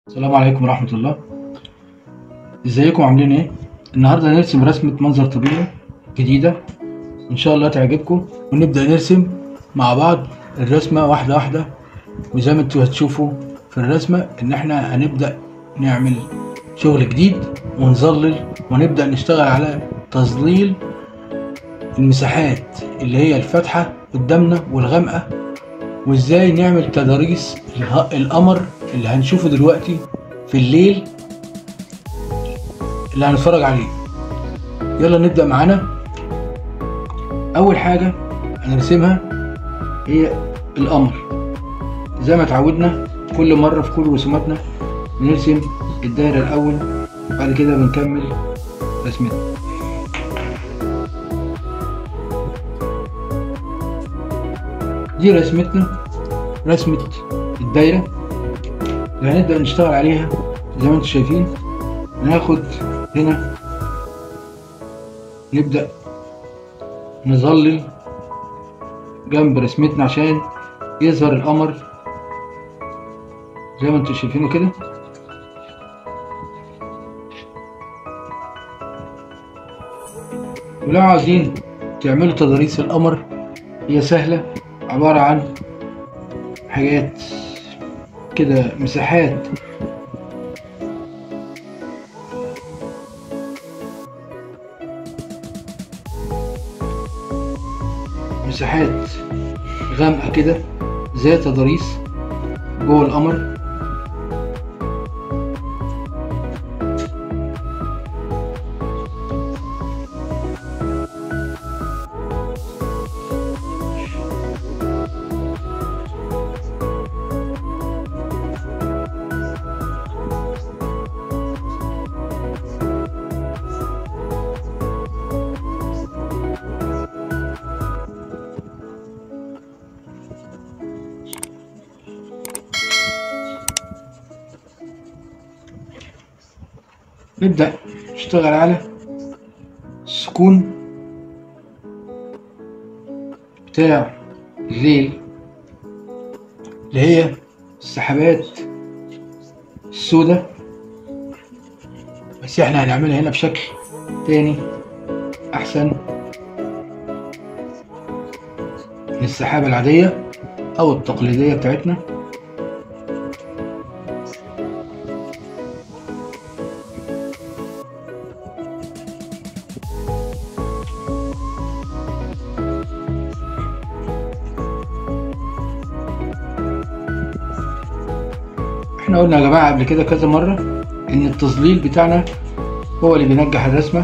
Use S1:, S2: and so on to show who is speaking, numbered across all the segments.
S1: السلام عليكم ورحمة الله ازيكم عاملين ايه النهاردة هنرسم رسمة منظر طبيعي جديدة ان شاء الله تعجبكم ونبدأ نرسم مع بعض الرسمة واحدة واحدة وزي ما انتوا هتشوفوا في الرسمة ان احنا هنبدأ نعمل شغل جديد ونظلل ونبدأ نشتغل على تظليل المساحات اللي هي الفاتحة قدامنا والغامقة وازاي نعمل تضاريس اله- القمر اللي هنشوفه دلوقتي في الليل اللي هنتفرج عليه يلا نبدأ معانا أول حاجة هنرسمها هي القمر زي ما اتعودنا كل مرة في كل رسوماتنا بنرسم الدايرة الأول بعد كده بنكمل رسمتنا دي رسمتنا رسمة الدايرة اللي هنبدأ نشتغل عليها زي ما انتم شايفين ناخد هنا نبدأ نظلل جنب رسمتنا عشان يظهر القمر زي ما انتم شايفينه كده ولو عايزين تعملوا تضاريس القمر هي سهلة عبارة عن حاجات كده مساحات مساحات غامقة كده زي تضاريس جوه القمر نبدأ نشتغل على السكون بتاع الليل اللي هي السحابات السوداء بس احنا هنعملها هنا بشكل تاني احسن من السحابة العادية او التقليدية بتاعتنا احنا قلنا يا جماعة قبل كده كذا مرة ان التظليل بتاعنا هو اللي بينجح الرسمة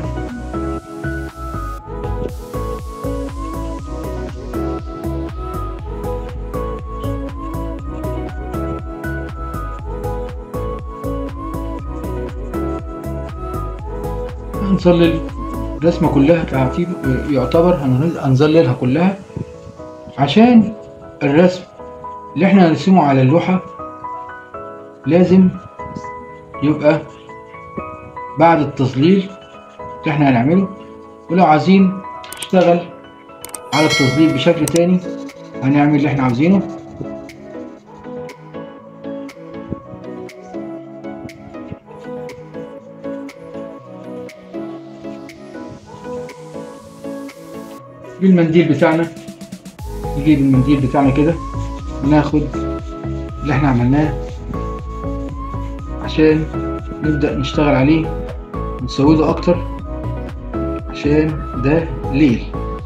S1: هنظلل الرسمة كلها تعتيب يعتبر هن- هنظللها كلها عشان الرسم اللي احنا هنرسمه على اللوحة لازم يبقى بعد التظليل اللي احنا هنعمله ولو عايزين نشتغل على التظليل بشكل تاني هنعمل اللي احنا عاوزينه بالمنديل بتاعنا نجيب المنديل بتاعنا كده وناخد اللي احنا عملناه عشان نبدأ نشتغل عليه ونسوده أكتر عشان ده ليل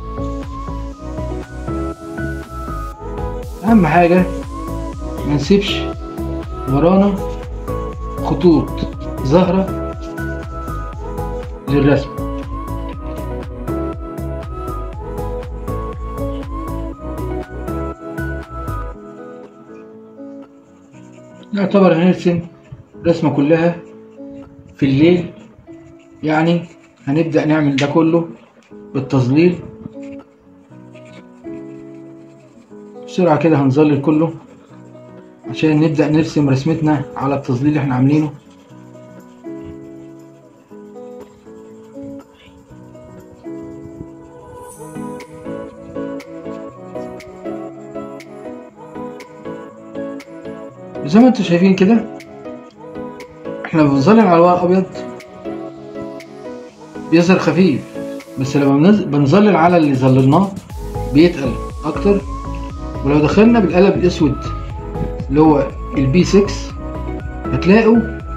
S1: أهم حاجة ما نسيبش ورانا خطوط ظاهرة للرسم يعتبر هنرسم الرسمة كلها في الليل يعني هنبدأ نعمل ده كله بالتظليل بسرعة كده هنظلل كله عشان نبدأ نرسم رسمتنا على التظليل اللي احنا عاملينه زي ما انتم شايفين كده احنا بنظلل على الورق الابيض بيظهر خفيف بس لما بنز- بنظلل على اللي ظللناه بيتقل اكتر ولو دخلنا بالقلم الاسود اللي هو البي 6 هتلاقوا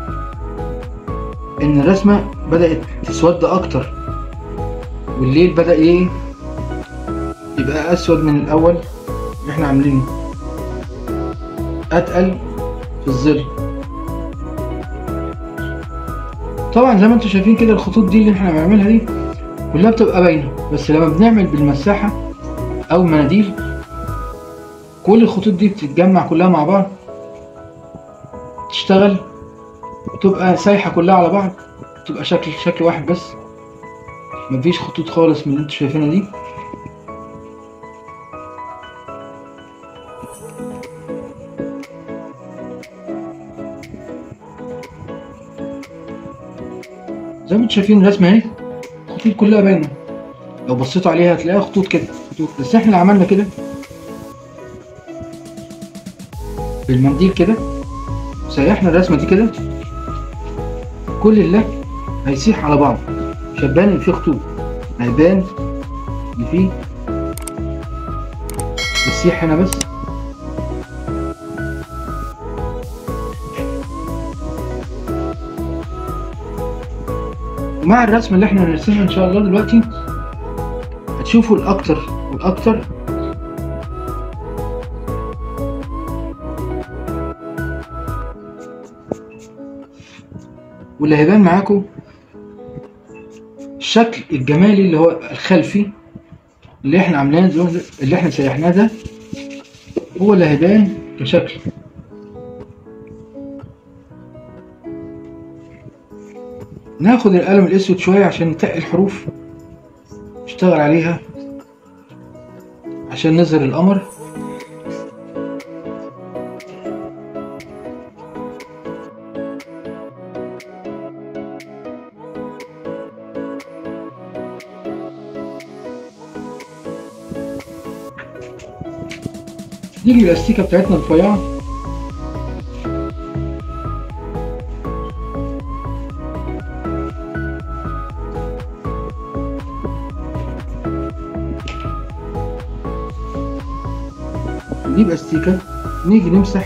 S1: ان الرسمة بدأت تسود اكتر والليل بدأ ايه يبقى اسود من الاول اللي احنا عاملينه اتقل في الظل طبعا زي ما انتم شايفين كده الخطوط دي اللي احنا بنعملها دي كلها بتبقى باينه بس لما بنعمل بالمساحه او مناديل كل الخطوط دي بتتجمع كلها مع بعض تشتغل تبقى سايحه كلها على بعض تبقى شكل شكل واحد بس مفيش خطوط خالص من اللي انتوا شايفينها دي زي ما انتوا شايفين الرسمه اهي الخطوط كلها باينه لو بصيتوا عليها هتلاقيها خطوط كده خطوط بس احنا اللي عملنا كده بالمنديل كده سيحنا الرسمه دي كده كل اللي هيسيح على بعض مش هتبان ان فيه خطوط هيبان ان فيه السيح هنا بس ومع الرسمة اللي احنا هنرسمها ان شاء الله دلوقتي هتشوفوا الاكتر والاكتر واللي هيبان معاكم الشكل الجمالي اللي هو الخلفي اللي احنا عاملينه ده- اللي احنا سيحناه ده هو اللي هيبان كشكل ناخد القلم الاسود شوية عشان نتقي الحروف نشتغل عليها عشان نظهر القمر نيجي الاستيكة بتاعتنا الرفيعة نجيب استيكة نيجي نمسح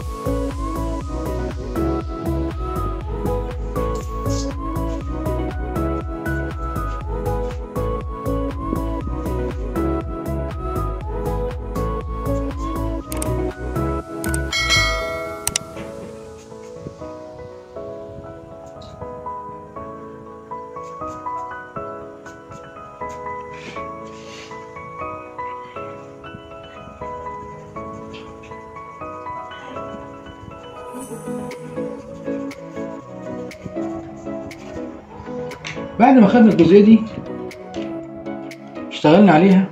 S1: بعد ما خدنا الجزئية دي اشتغلنا عليها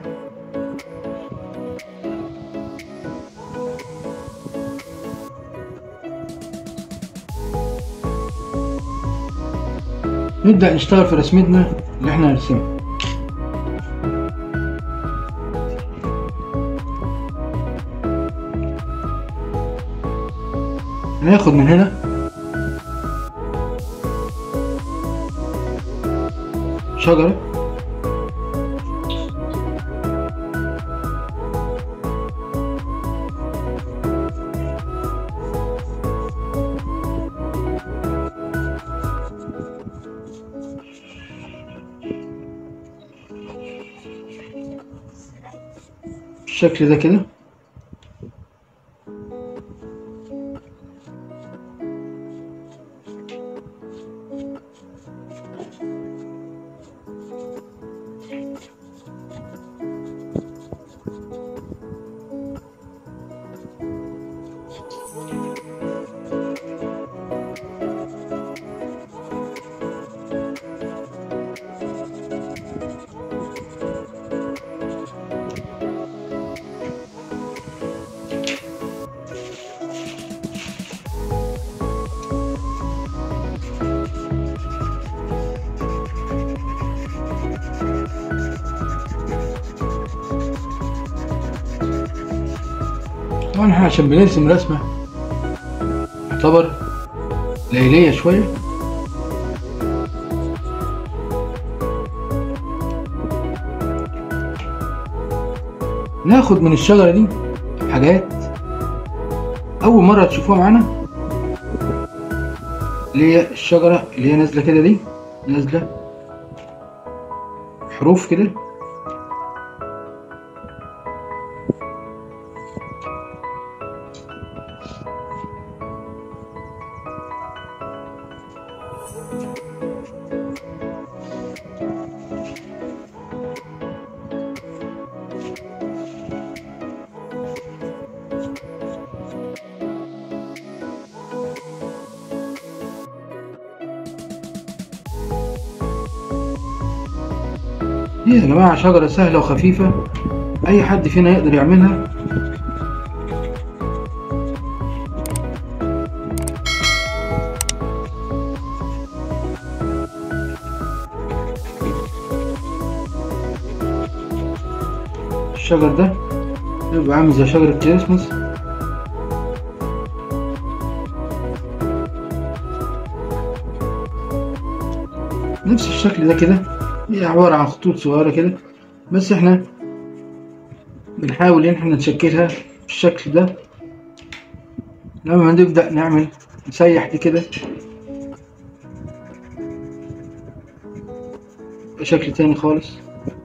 S1: نبدأ نشتغل في رسمتنا اللي احنا هنرسمها هناخد من هنا شجرة بالشكل ده كده طبعا احنا عشان بنرسم رسمة يعتبر ليلية شوية ناخد من الشجرة دي حاجات أول مرة تشوفوها معانا اللي هي الشجرة اللي هي نازلة كده دي نازلة حروف كده هي يا جماعة شجرة سهلة وخفيفة أي حد فينا يقدر يعملها الشجر ده يبقى عامل زي شجرة كريسماس نفس الشكل ده كده هي عبارة عن خطوط صغيرة كده بس احنا بنحاول ان احنا نشكلها بالشكل ده لما نبدأ نعمل نسيح دي كده بشكل تاني خالص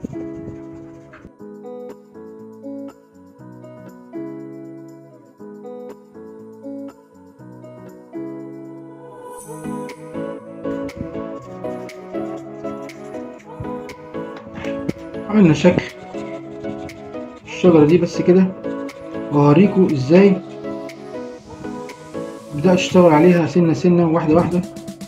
S1: عملنا شكل الشجرة دي بس كده وهوريكم ازاي بدأت اشتغل عليها سنة سنة واحدة واحدة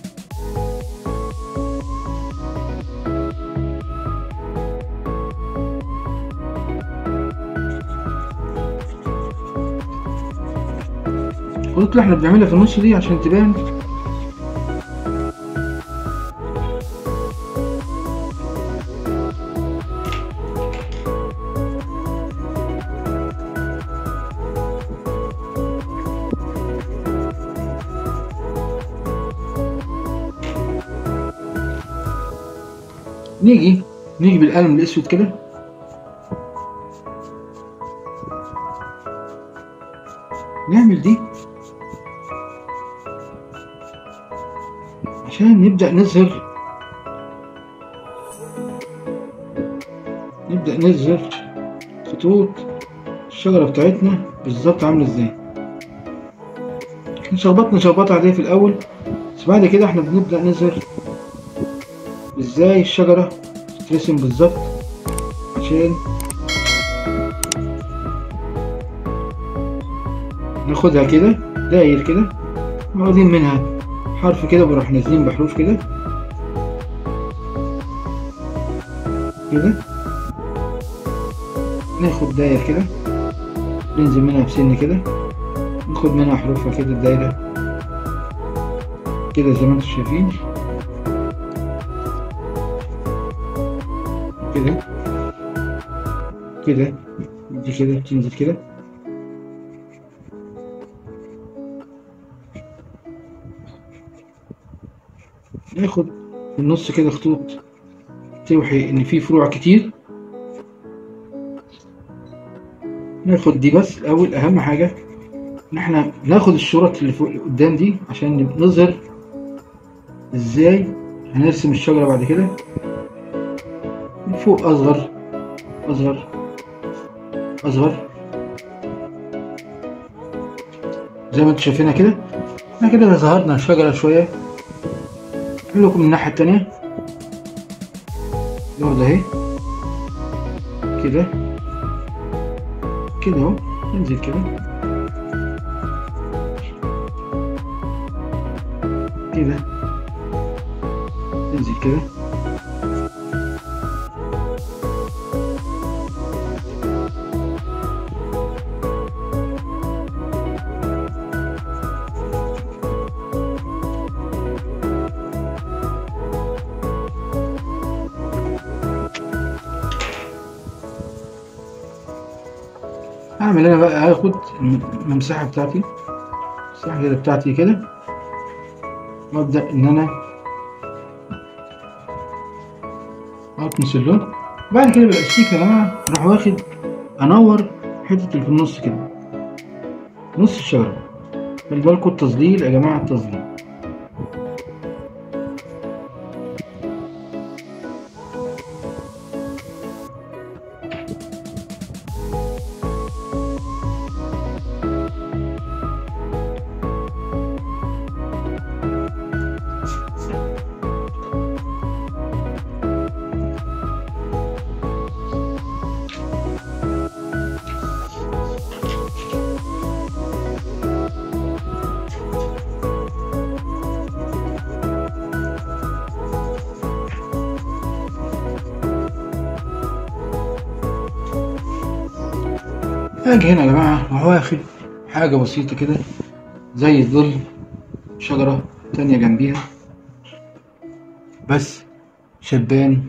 S1: الخطوط اللي احنا بنعملها في النص دي عشان تبان نيجي نيجي بالقلم الاسود كده نعمل دي عشان نبدأ نظهر نبدأ نظهر خطوط الشجرة بتاعتنا بالظبط عاملة ازاي احنا شخبطنا شخبطة عادية في الأول بس بعد كده احنا بنبدأ نظهر ازاي الشجرة تترسم بالظبط عشان ناخدها كده داير كده واخدين منها حرف كده بنروح نازلين بحروف كده كده ناخد داير كده ننزل منها بسن كده ناخد منها حروفها كده الدايرة كده زي ما انتم شايفين كده كده دي كده تنزل كده ناخد في النص كده خطوط توحي ان في فروع كتير ناخد دي بس الاول اهم حاجه ان احنا ناخد الشرط اللي فوق اللي قدام دي عشان نظهر ازاي هنرسم الشجره بعد كده من فوق اصغر اصغر اصغر زي ما انتم شايفينها كده احنا كده ظهرنا الشجره شويه اقول لكم من الناحيه التانيه برضه اهي كده كده اهو ننزل كده كده ننزل كده هعمل انا بقى هاخد المساحة بتاعتي المساحة كده بتاعتي كده وابدأ ان انا اطمس اللون بعد كده بالاستيك يا جماعة اروح واخد انور حتة اللي في النص كده نص الشجرة خلي بالكوا التظليل يا جماعة التظليل اجي هنا يا جماعة اروح واخد حاجة بسيطة كده زي ظل شجرة تانية جنبيها بس شبان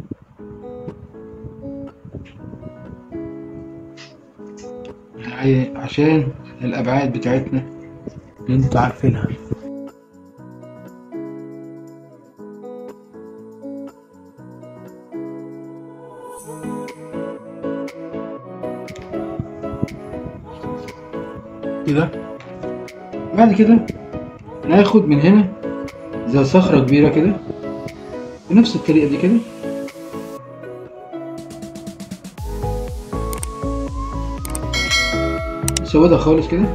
S1: عي- عشان الأبعاد بتاعتنا اللي انتوا عارفينها كده بعد كده ناخد من هنا زي صخرة كبيرة كده بنفس الطريقة دي كده نسودها خالص كده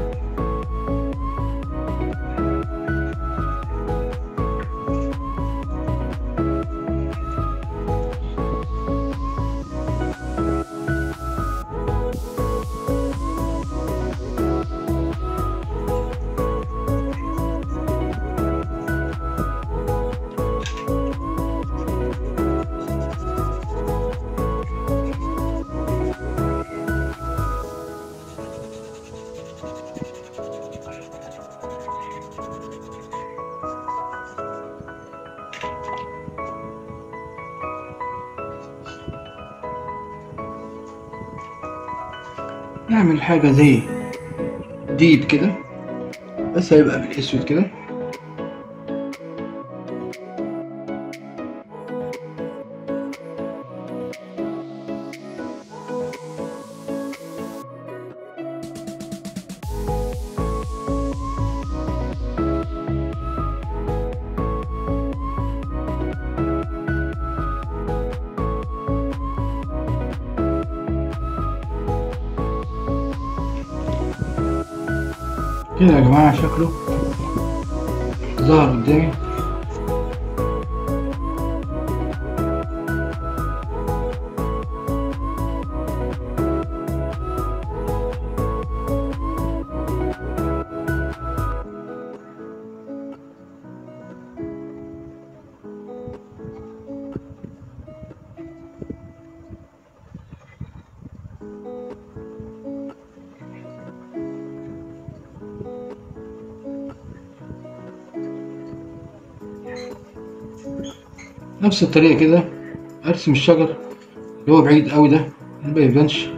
S1: نعمل حاجة زي ديب كده بس هيبقى بالاسود كده كده يا جماعة شكله ظهر قدامي نفس الطريقة كده ارسم الشجر اللي هو بعيد قوي ده ما يبانش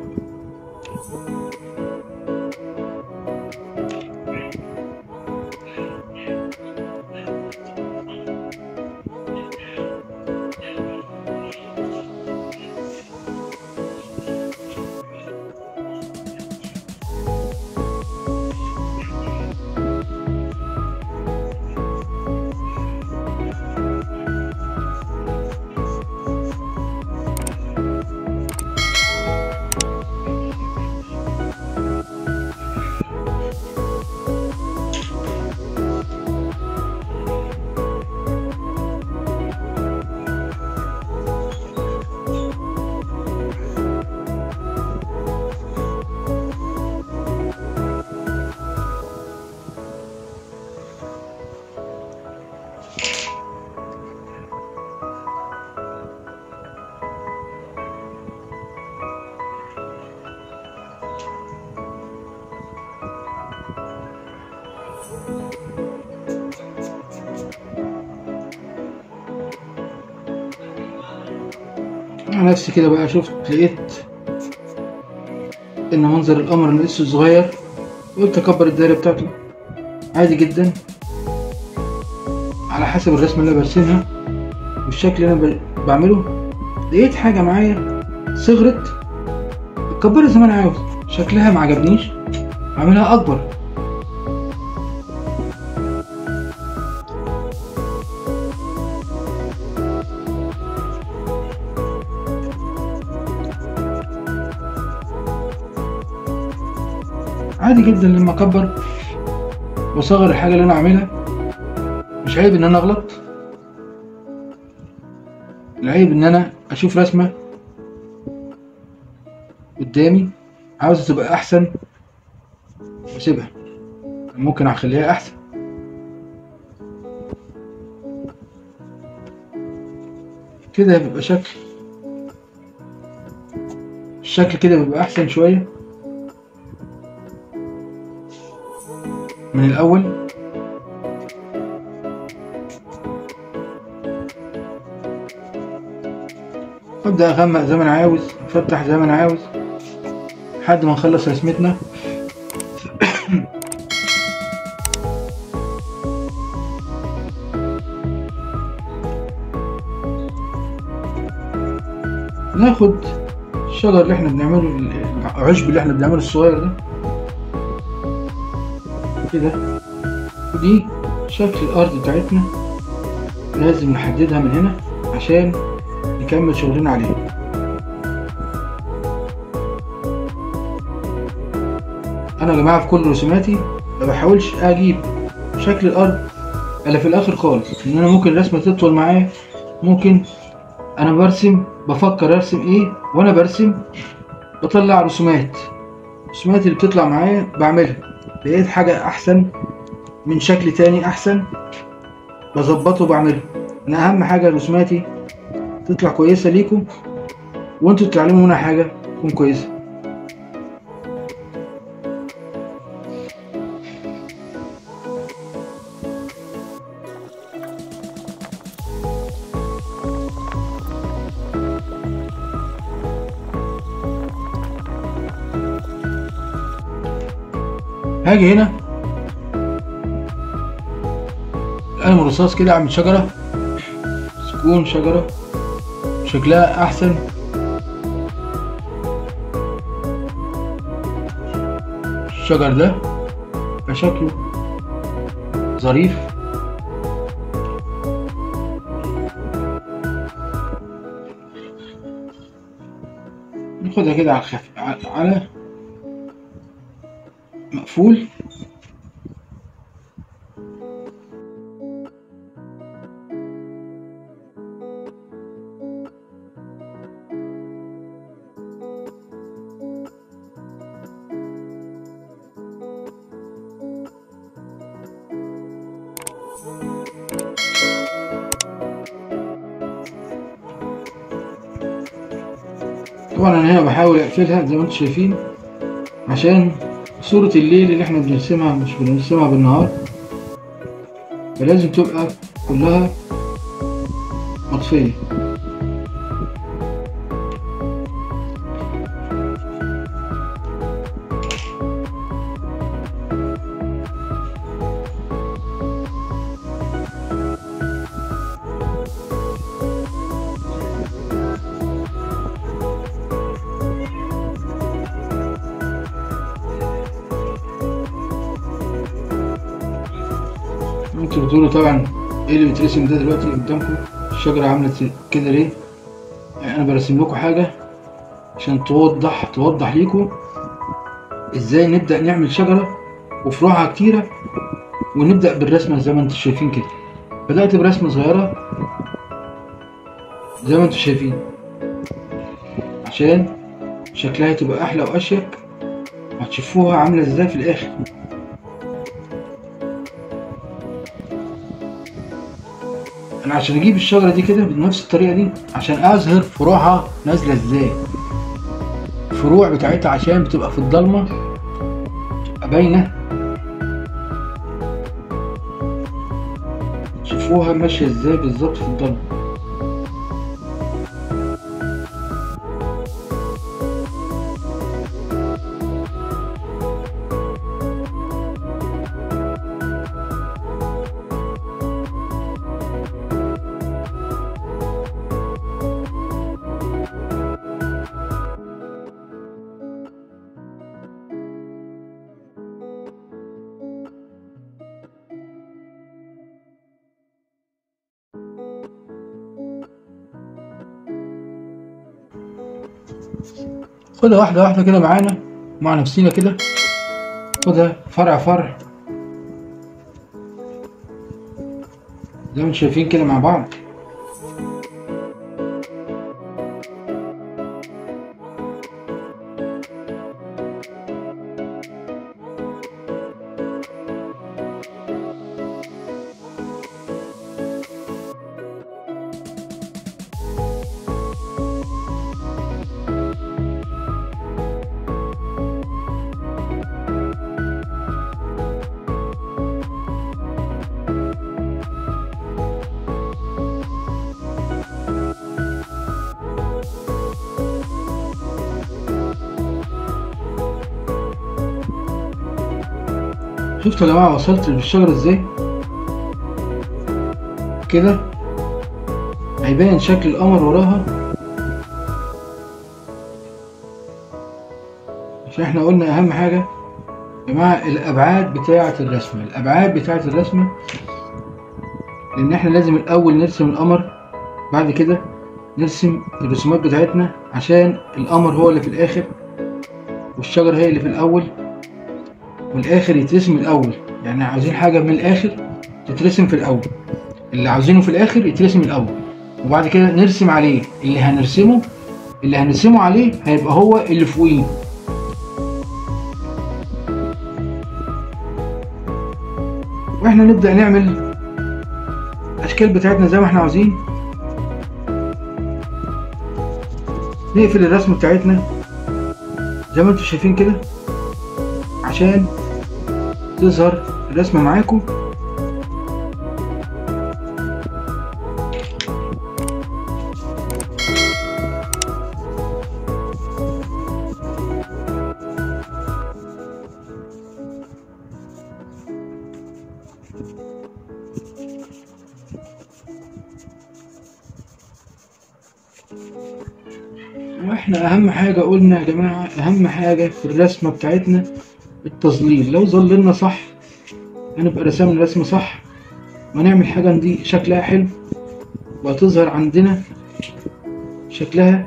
S1: مع نفسي كده بقى شفت لقيت ان منظر القمر لسه صغير قلت اكبر الدايره بتاعته عادي جدا على حسب الرسمة اللي أنا برسمها والشكل اللي أنا ب- بعمله لقيت حاجة معايا صغرت أكبرها زي ما أنا عاوز شكلها ما عجبنيش أعملها أكبر عادي جدا لما اكبر واصغر الحاجه اللي انا عاملها مش عيب ان انا اغلط العيب ان انا اشوف رسمه قدامي عاوزة تبقى احسن واسيبها ممكن اخليها احسن كده بيبقى شكل الشكل كده بيبقى احسن شويه من الأول أبدأ أغمق زي ما أنا عاوز أفتح زي ما أنا عاوز لحد ما نخلص رسمتنا ناخد الشجر اللي احنا بنعمله العشب اللي احنا بنعمله الصغير ده كده ودي شكل الأرض بتاعتنا لازم نحددها من هنا عشان نكمل شغلنا عليها أنا يا جماعة في كل رسوماتي ما بحاولش أجيب شكل الأرض إلا في الآخر خالص إن أنا ممكن الرسمة تطول معايا ممكن أنا برسم بفكر أرسم إيه وأنا برسم بطلع رسومات الرسومات اللي بتطلع معايا بعملها لقيت حاجة أحسن من شكل تاني أحسن بظبطه بعمله أنا أهم حاجة رسوماتي تطلع كويسة ليكم وانتوا تتعلموا منها حاجة تكون كويسة هاجي هنا القلم الرصاص كده اعمل شجرة تكون شجرة شكلها احسن الشجر ده يبقى شكله ظريف ناخدها كده على الخف على مقفول طبعا انا هنا بحاول اقفلها زي ما انتم شايفين عشان صورة الليل اللي احنا بنرسمها مش بنرسمها بالنهار فلازم تبقى كلها مطفية انتوا بتقولوا طبعا ايه اللي بيترسم ده دلوقتي قدامكم الشجرة عملت كده ليه يعني انا برسم لكم حاجة عشان توضح توضح ليكم ازاي نبدأ نعمل شجرة وفروعها كتيرة ونبدأ بالرسمة زي ما انتم شايفين كده بدأت برسمة صغيرة زي ما انتم شايفين عشان شكلها تبقى احلى واشيك هتشوفوها عاملة ازاي في الاخر انا عشان اجيب الشجره دي كده بنفس الطريقه دي عشان اظهر فروعها نازله ازاي الفروع بتاعتها عشان بتبقى في الضلمه تبقى باينه شوفوها ماشيه ازاي بالظبط في الضلمه خدها واحدة واحدة كده معانا مع نفسينا كده خدها فرع فرع زي ما انتم شايفين كده مع بعض شفتوا يا جماعة وصلت للشجرة ازاي كده هيبان شكل القمر وراها عشان احنا قلنا اهم حاجة يا جماعة الابعاد بتاعة الرسمة الابعاد بتاعة الرسمة لان احنا لازم الاول نرسم القمر بعد كده نرسم الرسومات بتاعتنا عشان القمر هو اللي في الاخر والشجرة هي اللي في الاول والاخر يترسم الاول يعني عاوزين حاجه من الاخر تترسم في الاول اللي عاوزينه في الاخر يترسم الاول وبعد كده نرسم عليه اللي هنرسمه اللي هنرسمه عليه هيبقى هو اللي فوقيه واحنا نبدا نعمل الاشكال بتاعتنا زي ما احنا عاوزين نقفل الرسمه بتاعتنا زي ما انتم شايفين كده عشان تظهر الرسمة معاكم واحنا اهم حاجة قلنا يا جماعة اهم حاجة في الرسمة بتاعتنا التظليل لو ظللنا صح هنبقى رسمنا رسمة صح ونعمل حاجة دي شكلها حلو وهتظهر عندنا شكلها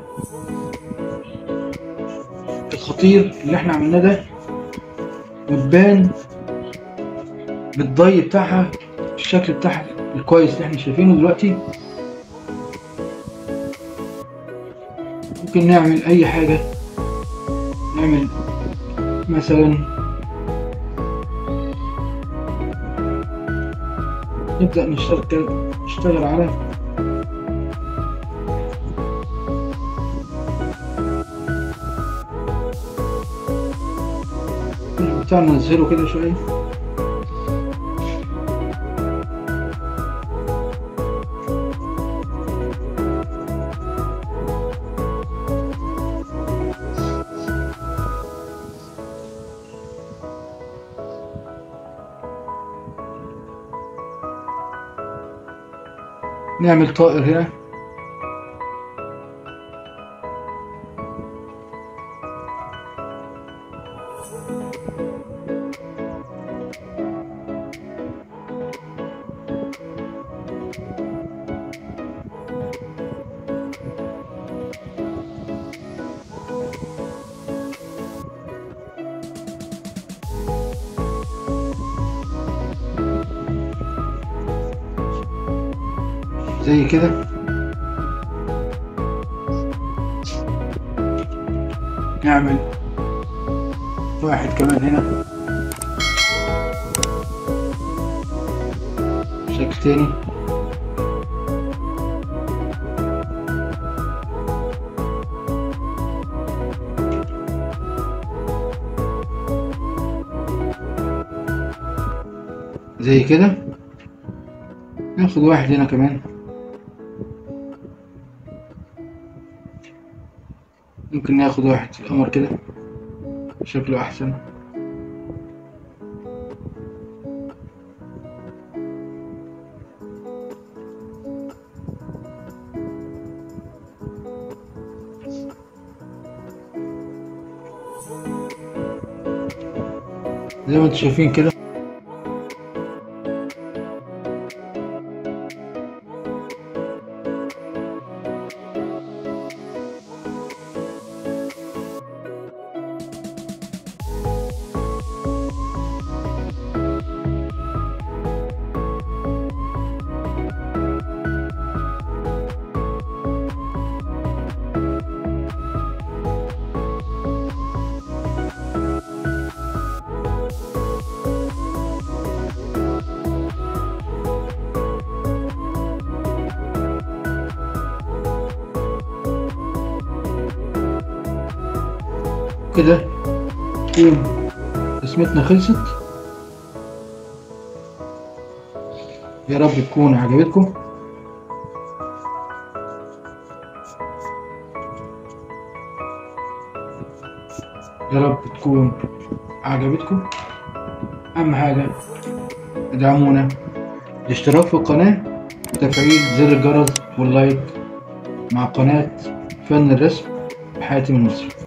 S1: الخطير اللي احنا عملناه ده وتبان بالضي بتاعها الشكل بتاعها الكويس اللي احنا شايفينه دلوقتي ممكن نعمل اي حاجة نعمل مثلا نبدأ نشتغل نشتغل على بتاعنا ننزله كده شوية نعمل طائر هنا زي كده نعمل واحد كمان هنا شكل تاني زي كده ناخد واحد هنا كمان ممكن ناخد واحد في القمر كده شكله احسن زي ما انتم شايفين كده كده تكون رسمتنا خلصت يا رب تكون عجبتكم يا رب تكون عجبتكم اهم حاجة ادعمونا الاشتراك في القناة وتفعيل زر الجرس واللايك مع قناة فن الرسم بحاتم المصري